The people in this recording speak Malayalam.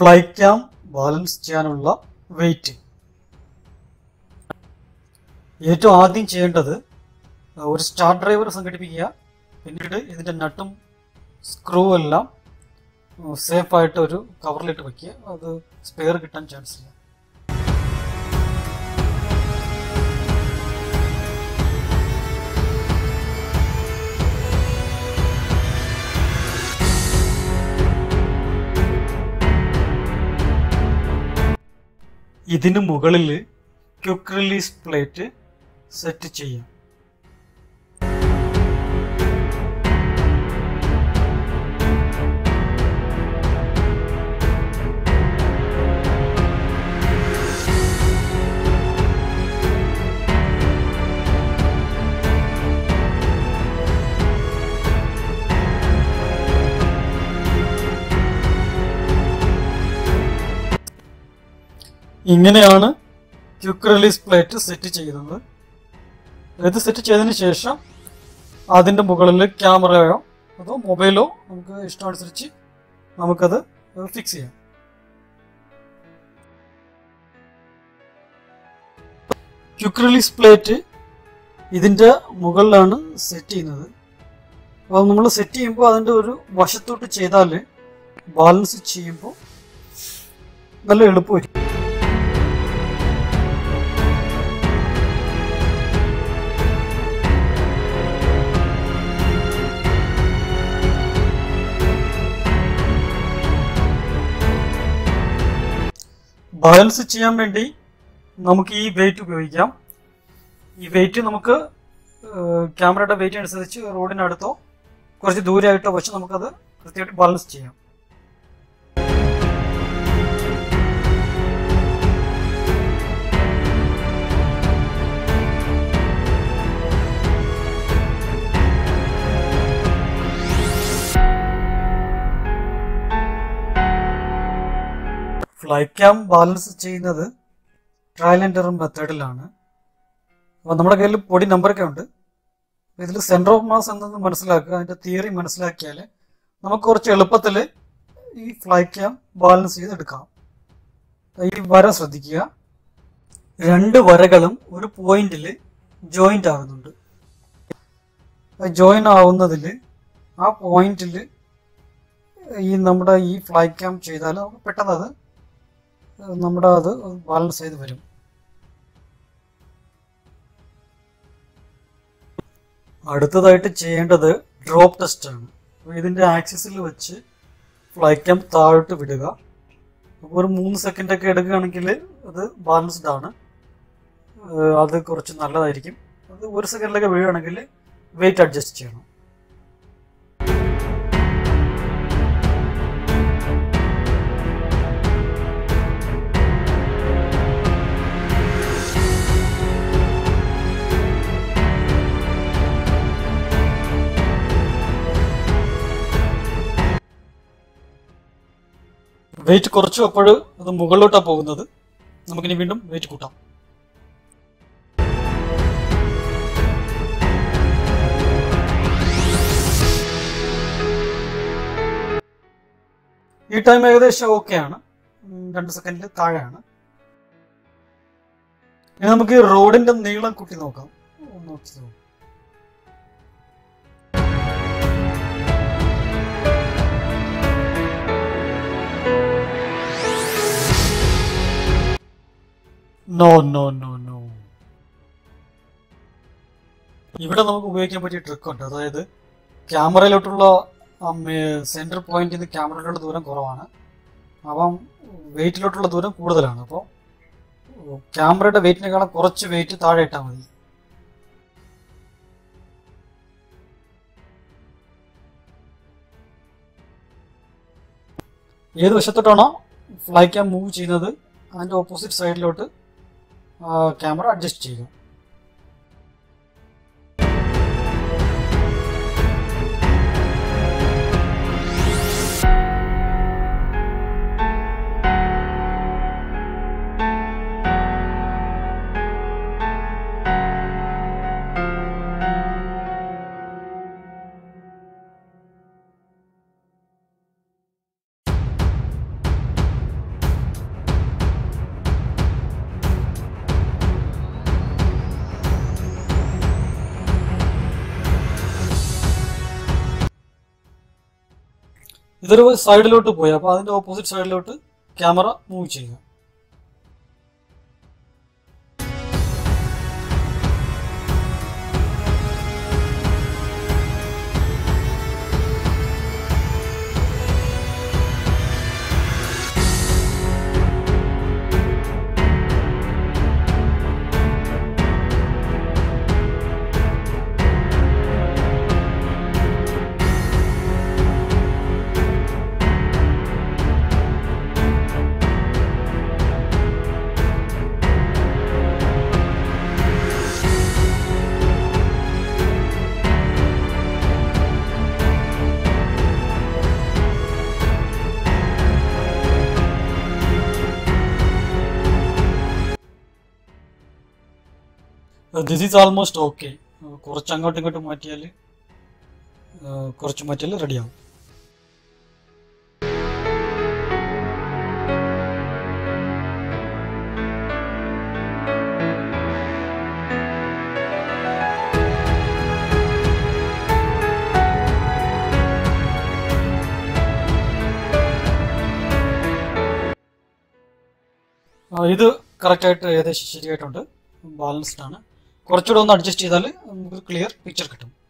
ഫ്ലൈ ക്യാം ബാലൻസ് ചെയ്യാനുള്ള വെയിറ്റ് ഏറ്റവും ആദ്യം ചെയ്യേണ്ടത് ഒരു സ്റ്റാർ ഡ്രൈവർ സംഘടിപ്പിക്കുക പിന്നീട് ഇതിൻ്റെ നട്ടും സ്ക്രൂ എല്ലാം സേഫ് ആയിട്ട് ഒരു കവറിലിട്ട് വെക്കുക അത് സ്പെയർ കിട്ടാൻ ചാൻസ് ഇല്ല ഇതിന് മുകളിൽ ക്വിക്ക് റിലീസ് പ്ലേറ്റ് സെറ്റ് ചെയ്യാം ഇങ്ങനെയാണ് ക്വിക്ക് റിലീസ് പ്ലേറ്റ് സെറ്റ് ചെയ്യുന്നത് ഇത് സെറ്റ് ചെയ്തതിന് ശേഷം അതിൻ്റെ മുകളിൽ ക്യാമറയോ അതോ മൊബൈലോ നമുക്ക് ഇഷ്ടമനുസരിച്ച് നമുക്കത് ഫിക്സ് ചെയ്യാം ക്വിക്ക് റിലീസ് പ്ലേറ്റ് ഇതിൻ്റെ മുകളിലാണ് സെറ്റ് ചെയ്യുന്നത് അപ്പോൾ നമ്മൾ സെറ്റ് ചെയ്യുമ്പോൾ അതിൻ്റെ ഒരു വശത്തോട്ട് ചെയ്താൽ ബാലൻസ് ചെയ്യുമ്പോൾ നല്ല എളുപ്പമായിരിക്കും ബാലൻസ് ചെയ്യാൻ വേണ്ടി നമുക്ക് ഈ വെയിറ്റ് ഉപയോഗിക്കാം ഈ വെയിറ്റ് നമുക്ക് ക്യാമറയുടെ വെയിറ്റ് അനുസരിച്ച് റോഡിനടുത്തോ കുറച്ച് ദൂരമായിട്ടോ വെച്ച് നമുക്കത് കൃത്യമായിട്ട് ബാലൻസ് ചെയ്യാം ഫ്ലൈ ക്യാം ബാലൻസ് ചെയ്യുന്നത് ട്രയൽ ആൻഡ് എറർ മെത്തേഡിലാണ് അപ്പോൾ നമ്മുടെ കയ്യിൽ പൊടി നമ്പറൊക്കെ ഉണ്ട് ഇതിൽ സെൻറ്റർ ഓഫ് മാസ് എന്തെന്ന് മനസ്സിലാക്കുക അതിൻ്റെ തിയറി മനസ്സിലാക്കിയാൽ നമുക്ക് കുറച്ച് എളുപ്പത്തിൽ ഈ ഫ്ലൈ ക്യാം ബാലൻസ് ചെയ്തെടുക്കാം ഈ വര ശ്രദ്ധിക്കുക രണ്ട് വരകളും ഒരു പോയിന്റിൽ ജോയിന്റ് ആകുന്നുണ്ട് ജോയിൻ ആവുന്നതിൽ ആ പോയിന്റിൽ ഈ നമ്മുടെ ഈ ഫ്ലൈ ക്യാം ചെയ്താൽ നമുക്ക് പെട്ടെന്ന് അത് നമ്മുടെ അത് ബാലൻസ് ചെയ്ത് വരും അടുത്തതായിട്ട് ചെയ്യേണ്ടത് ഡ്രോപ്പ് ടെസ്റ്റ് ആണ് അപ്പോൾ ഇതിൻ്റെ ആക്സിസിൽ വെച്ച് ഫ്ലൈ ക്യാം താഴോട്ട് വിടുക അപ്പോൾ ഒരു മൂന്ന് സെക്കൻഡ് ഒക്കെ എടുക്കുകയാണെങ്കിൽ അത് ബാലൻസ്ഡ് ആണ് ഏഹ് അത് കുറച്ച് നല്ലതായിരിക്കും അത് ഒരു സെക്കൻഡിലൊക്കെ വീഴുകയാണെങ്കിൽ വെയിറ്റ് അഡ്ജസ്റ്റ് ചെയ്യണം വെയിറ്റ് കുറച്ചു അപ്പോൾ അത് മുകളിലോട്ടാണ് പോകുന്നത് നമുക്കിനി വീണ്ടും വെയിറ്റ് കൂട്ടാം ഈ ടൈം ഏകദേശം ഓക്കെ ആണ് ഉം, രണ്ട് സെക്കൻഡിൽ താഴെയാണ് ഇനി നമുക്ക് ഈ റോഡിന്റെ നീളം കൂട്ടി നോക്കാം ഒന്ന് നോക്കി നോക്കാം നോ നോ നോ നോ ഇവിടെ നമുക്ക് ഉപയോഗിക്കാൻ പറ്റിയ ട്രിക്ക് ഉണ്ട് അതായത് ക്യാമറയിലോട്ടുള്ള സെന്റർ പോയിന്റിൽ നിന്ന് ക്യാമറയിലുള്ള ദൂരം കുറവാണ് അപ്പം വെയിറ്റിലോട്ടുള്ള ദൂരം കൂടുതലാണ് അപ്പോൾ ക്യാമറയുടെ വെയിറ്റിനേക്കാളും കുറച്ച് വെയിറ്റ് താഴെ ഇട്ടാൽ മതി ഏത് വശത്തോട്ടാണോ ഫ്ലൈ ക്യാം മൂവ് ചെയ്യുന്നത് അതിൻ്റെ ഓപ്പോസിറ്റ് സൈഡിലോട്ട് ക്യാമറ അഡ്ജസ്റ്റ് ചെയ്യുക ഇതൊരു സൈഡിലോട്ട് പോയി അപ്പോൾ അതിന്റെ ഓപ്പോസിറ്റ് സൈഡിലോട്ട് ക്യാമറ മൂവ് ചെയ്യുക ദിസ് ഈസ് ആൾമോസ്റ്റ് ഓക്കെ കുറച്ച് അങ്ങോട്ടും ഇങ്ങോട്ടും മാറ്റിയാൽ കുറച്ച് മാറ്റിയാൽ റെഡിയാവും ആ, ഇത് കറക്റ്റായിട്ട് ഏകദേശം ശരിയായിട്ടുണ്ട് ബാലൻസ്ഡ് ആണ് കുറച്ചുകൂടെ ഒന്ന് അഡ്ജസ്റ്റ് ചെയ്താൽ നമുക്ക് ക്ലിയർ പിക്ചർ കിട്ടും